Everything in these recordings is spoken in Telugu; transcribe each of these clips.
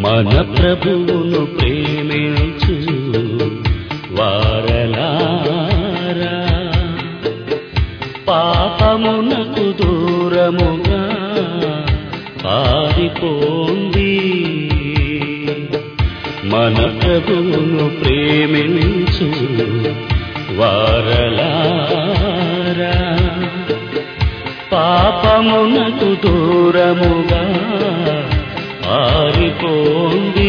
మన ప్రభువును ప్రేమించు వారలారా పాపమునకు దూరముగా పారిపోండి మన ప్రభువును ప్రేమించు వారలారా పాపమునకు దూరముగా పారిపోండి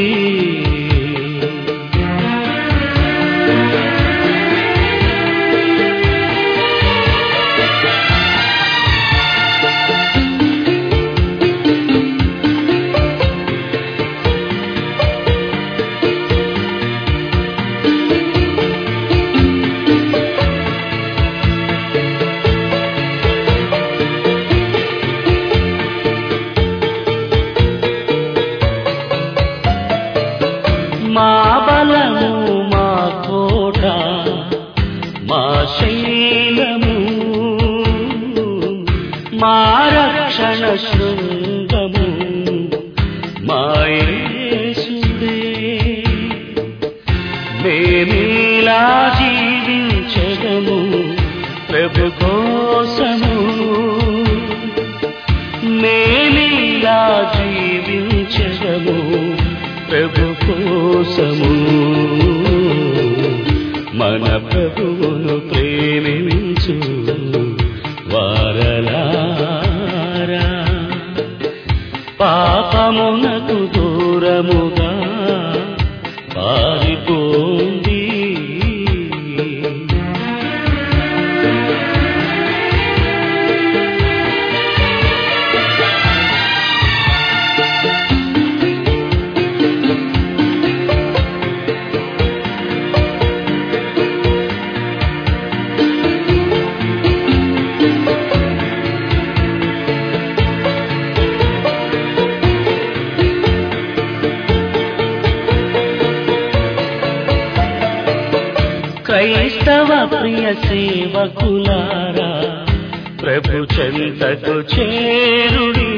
మా బలము మా కోట మా శైలము మా రక్షణ శృంగము మా యేసుడే మేమీలా జీవించగము ప్రభు కోసము మేమీలా జీవించగము ప్రభు కోసము మన ప్రభువును ప్రేమించు వారలారా పాపమునకు దూరముగా పారిపోండి క్రైస్తవ ప్రియ సేవకులారా ప్రభు చెంతకు చేరుడి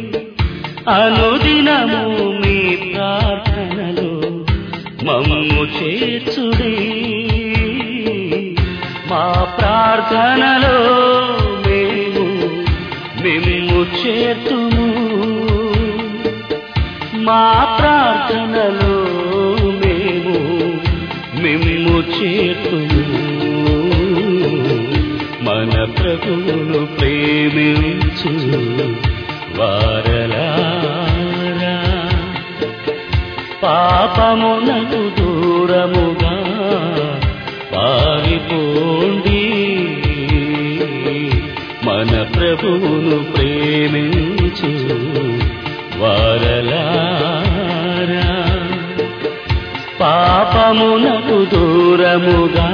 అనుదినము మీ ప్రార్థనలు మమ్ము చేర్చుడి మా ప్రార్థనలో మేము మిమ్ము చేర్తుము మా ప్రార్థనలో మేము మిమ్ము చేతుము మన ప్రభువును ప్రేమించు వారలారా పాపమునకు దూరముగా పారిపోండి మన ప్రభువును ప్రేమించు వారలారా పాపమునకు దూరముగా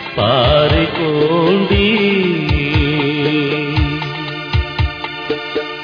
పారిపోండి